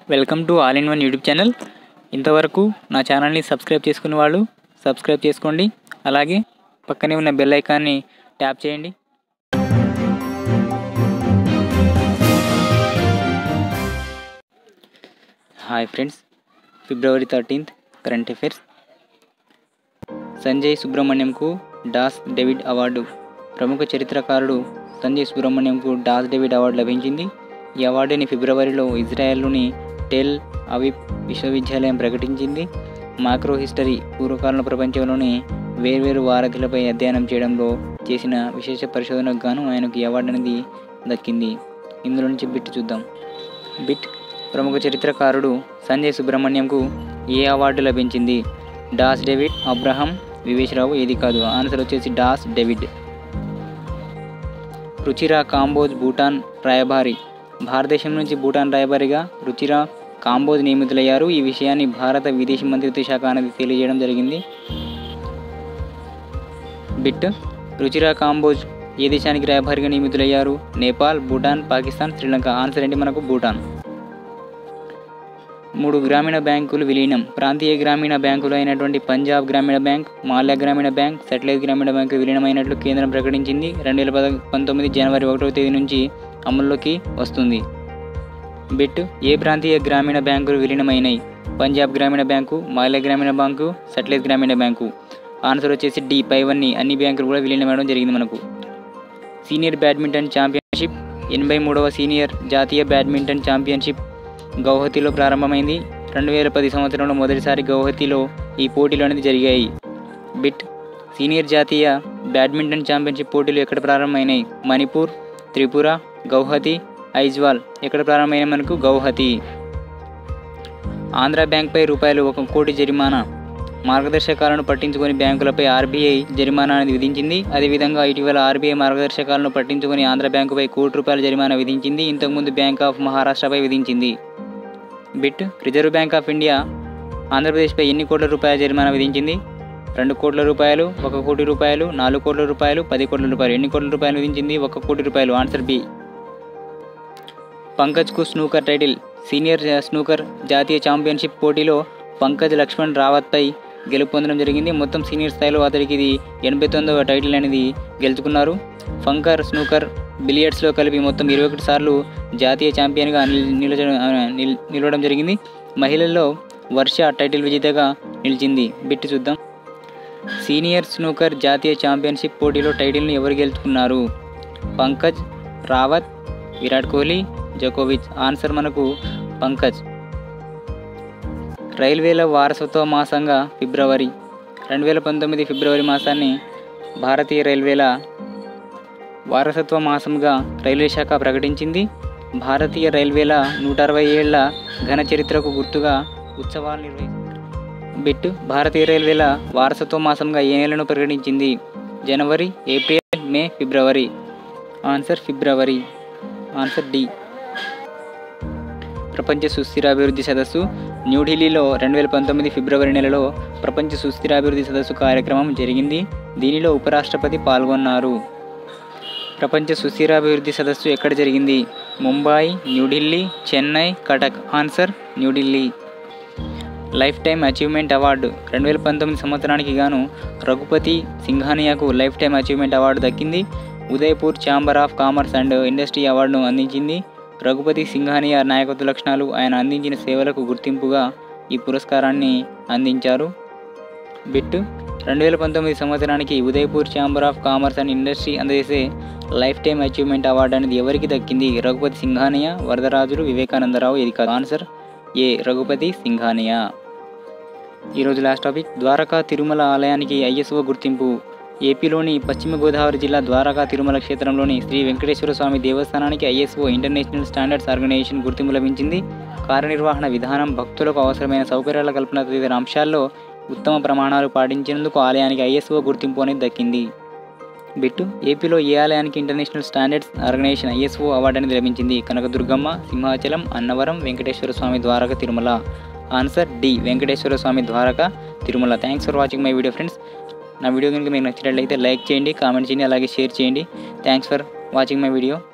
welcome to all in one YouTube channel ఇంతవరకు నా ఛానల్ని సబ్స్క్రైబ్ చేసుకున్న వాళ్ళు సబ్స్క్రైబ్ చేసుకోండి అలాగే పక్కనే ఉన్న బెల్ ఐకాన్ని ట్యాప్ చేయండి హాయ్ ఫ్రెండ్స్ ఫిబ్రవరి థర్టీన్త్ కరెంట్ అఫైర్స్ సంజయ్ సుబ్రహ్మణ్యంకు డాస్ డేవిడ్ అవార్డు ప్రముఖ చరిత్రకారుడు సంజయ్ సుబ్రహ్మణ్యంకు డాస్ డేవిడ్ అవార్డు లభించింది ఈ అవార్డుని ఫిబ్రవరిలో ఇజ్రాయెల్లోని టెల్ అవిప్ విశ్వవిద్యాలయం ప్రకటించింది మాక్రో హిస్టరీ పూర్వకాలంలో ప్రపంచంలోని వేర్వేరు వారధులపై అధ్యయనం చేయడంలో చేసిన విశేష పరిశోధనకు గాను ఆయనకు ఈ అవార్డు అనేది దక్కింది ఇందులో నుంచి బిట్ చూద్దాం బిట్ ప్రముఖ చరిత్రకారుడు సంజయ్ సుబ్రహ్మణ్యంకు ఏ అవార్డు లభించింది డాస్ డేవిడ్ అబ్రహం వివేశ్రావు ఏది కాదు ఆన్సర్ వచ్చేసి డాస్ డేవిడ్ రుచిరా కాంబోజ్ భూటాన్ రాయబారి భారతదేశం నుంచి భూటాన్ రాయబారిగా రుచిరా కాంబోజ్ నియమితులయ్యారు ఈ విషయాన్ని భారత విదేశీ మంత్రిత్వ శాఖ అనేది తెలియజేయడం జరిగింది బిట్ రుచిరా కాంబోజ్ ఏ దేశానికి రాయబారిగా నియమితులయ్యారు నేపాల్ భూటాన్ పాకిస్తాన్ శ్రీలంక ఆన్సర్ ఏంటి మనకు భూటాన్ మూడు గ్రామీణ బ్యాంకులు విలీనం ప్రాంతీయ గ్రామీణ బ్యాంకులు అయినటువంటి పంజాబ్ గ్రామీణ బ్యాంక్ మాల్యా గ్రామీణ బ్యాంక్ సెటిలైట్ గ్రామీణ బ్యాంకు విలీనమైనట్లు కేంద్రం ప్రకటించింది రెండు వేల పద పంతొమ్మిది జనవరి ఒకటవ తేదీ నుంచి అమల్లోకి వస్తుంది బిట్ ఏ ప్రాంతీయ గ్రామీణ బ్యాంకులు విలీనమైనాయి పంజాబ్ గ్రామీణ బ్యాంకు మాల్యా గ్రామీణ బ్యాంకు సెటిలైట్ గ్రామీణ బ్యాంకు ఆన్సర్ వచ్చేసి డి పైవన్నీ అన్ని బ్యాంకులు కూడా విలీనమవడం జరిగింది మనకు సీనియర్ బ్యాడ్మింటన్ ఛాంపియన్షిప్ ఎనభై మూడవ సీనియర్ జాతీయ బ్యాడ్మింటన్ ఛాంపియన్షిప్ గౌహతిలో ప్రారంభమైంది రెండు వేల పది సంవత్సరంలో మొదటిసారి గౌహతిలో ఈ పోటీలు అనేది జరిగాయి బిట్ సీనియర్ జాతీయ బ్యాడ్మింటన్ ఛాంపియన్షిప్ పోటీలు ఎక్కడ ప్రారంభమైనాయి మణిపూర్ త్రిపుర గౌహతి ఐజ్వాల్ ఎక్కడ ప్రారంభమైన మనకు గౌహతి ఆంధ్ర బ్యాంక్పై రూపాయలు ఒక కోటి జరిమానా మార్గదర్శకాలను పట్టించుకొని బ్యాంకులపై ఆర్బీఐ జరిమానా అనేది విధించింది అదేవిధంగా ఇటీవల ఆర్బీఐ మార్గదర్శకాలను పట్టించుకొని ఆంధ్ర బ్యాంకుపై కోటి రూపాయల జరిమానా విధించింది ఇంతకుముందు బ్యాంక్ ఆఫ్ మహారాష్ట్రపై విధించింది bit reserve bank of India ఆంధ్రప్రదేశ్పై ఎన్ని కోట్ల రూపాయల జరిమానా విధించింది రెండు కోట్ల రూపాయలు ఒక కోటి రూపాయలు నాలుగు కోట్ల రూపాయలు పది కోట్ల రూపాయలు ఎన్ని కోట్ల రూపాయలు విధించింది ఒక కోటి రూపాయలు ఆన్సర్ బి పంకజ్కు స్నూకర్ టైటిల్ సీనియర్ స్నూకర్ జాతీయ ఛాంపియన్షిప్ పోటీలో పంకజ్ లక్ష్మణ్ రావత్పై గెలుపు పొందడం జరిగింది మొత్తం సీనియర్ స్థాయిలో అతడికి ఇది ఎనభై తొమ్మిదవ టైటిల్ అనేది గెలుచుకున్నారు ఫంకర్ స్నూకర్ బిలియర్డ్స్లో కలిపి మొత్తం ఇరవై ఒకటి సార్లు జాతీయ ఛాంపియన్గా నిలచడం నిలవడం జరిగింది మహిళల్లో వర్ష టైటిల్ విజేతగా నిలిచింది బిట్టు చూద్దాం సీనియర్ స్నూకర్ జాతీయ ఛాంపియన్షిప్ పోటీలో టైటిల్ను ఎవరు గెలుచుకున్నారు పంకజ్ రావత్ విరాట్ కోహ్లీ జోకోవిచ్ ఆన్సర్ మనకు పంకజ్ రైల్వేల వారసత్వ మాసంగా ఫిబ్రవరి రెండు వేల పంతొమ్మిది ఫిబ్రవరి మాసాన్ని భారతీయ రైల్వేల వారసత్వ మాసంగా రైల్వే శాఖ ప్రకటించింది భారతీయ రైల్వేల నూట అరవై ఏళ్ల ఘన చరిత్రకు గుర్తుగా ఉత్సవాలు నిర్వహించారు బిట్ భారతీయ రైల్వేల వారసత్వ మాసంగా ఏ నెలను ప్రకటించింది జనవరి ఏప్రిల్ మే ఫిబ్రవరి ఆన్సర్ ఫిబ్రవరి ఆన్సర్ డి ప్రపంచ సుస్థిరాభివృద్ధి సదస్సు న్యూఢిల్లీలో రెండు వేల పంతొమ్మిది ఫిబ్రవరి నెలలో ప్రపంచ సుస్థిరాభివృద్ధి సదస్సు కార్యక్రమం జరిగింది దీనిలో ఉపరాష్ట్రపతి పాల్గొన్నారు ప్రపంచ సుస్థిరాభివృద్ధి సదస్సు ఎక్కడ జరిగింది Mumbai New Delhi Chennai Cuttack answer New Delhi lifetime achievement award రెండు వేల పంతొమ్మిది సంవత్సరానికి గాను రఘుపతి సింఘానియాకు లైఫ్ టైమ్ అచీవ్మెంట్ అవార్డు దక్కింది Udaipur chamber of commerce and industry అవార్డును అందించింది రఘుపతి సింఘానియా నాయకత్వ లక్షణాలు ఆయన అందించిన సేవలకు గుర్తింపుగా ఈ పురస్కారాన్ని అందించారు బిట్ రెండు వేల పంతొమ్మిది సంవత్సరానికి Udaipur chamber of commerce and industry అందజేసే లైఫ్ టైమ్ అచీవ్మెంట్ అవార్డు అనేది ఎవరికి దక్కింది రఘుపతి సింఘానియా వరదరాజులు వివేకానందరావు ఇది కాదు ఆన్సర్ ఏ రఘుపతి సింఘానియా ఈరోజు లాస్ట్ టాపిక్ ద్వారకా తిరుమల ఆలయానికి ఐఎస్ఓ గుర్తింపు ఏపీలోని పశ్చిమ గోదావరి జిల్లా ద్వారకా తిరుమల క్షేత్రంలోని శ్రీ వెంకటేశ్వర స్వామి దేవస్థానానికి ఐఎస్ఓ ఇంటర్నేషనల్ స్టాండర్డ్స్ ఆర్గనైజేషన్ గుర్తింపు లభించింది కార్యనిర్వహణ విధానం భక్తులకు అవసరమైన సౌకర్యాల కల్పన తదితర అంశాల్లో ఉత్తమ ప్రమాణాలు పాటించినందుకు ఆలయానికి ఐఎస్ఓ గుర్తింపు అనేది దక్కింది బిట్టు ఏపీలో ఏ ఆలయానికి international standards organization ISO award అనేది లభించింది Kanakadurgamma Simhachalam Annavaram Venkateswara Swami Dwaraka Tirumala answer D Venkateswara Swami Dwaraka Tirumala thanks for watching my video friends నా వీడియో కనుక మీకు నచ్చినట్లయితే లైక్ చేయండి కామెంట్ చేయండి అలాగే షేర్ చేయండి thanks for watching my video